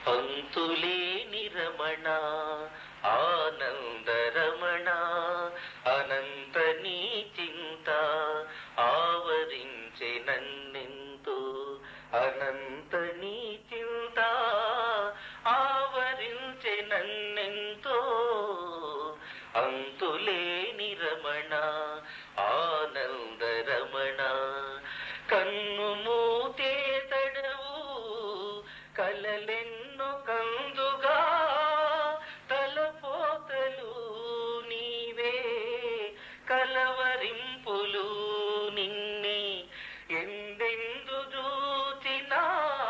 అంతులేని రమణ ఆనందరమణ అనంత నీ చింత ఆవరించే నన్నెంతో అనంత నీ చింత ఆవరించే నన్నెంతో అంతులేని రమణ ఆనందరమణ కన్ను మూతే తడవు కలలెన్ను కందుగా తలపోతలు నీవే కలవరింపులు నిన్నే ఎందెందు చూచినా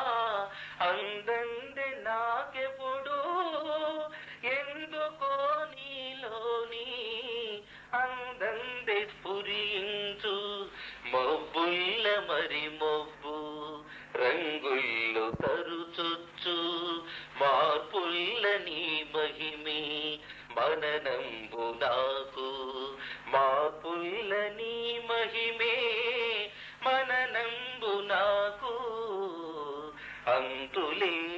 అందంది నాకెప్పుడు ఎందుకో నీలోని అందంది స్ఫురించు మబ్బుల్ల మరి మొబ్బు రంగుళ్ళు తరుచొచ్చు మార్పుల్ల నీ మహిమే మననంబు నాకు మార్పుల్ల నీ మహిమే మననంబు నాకు అంతులే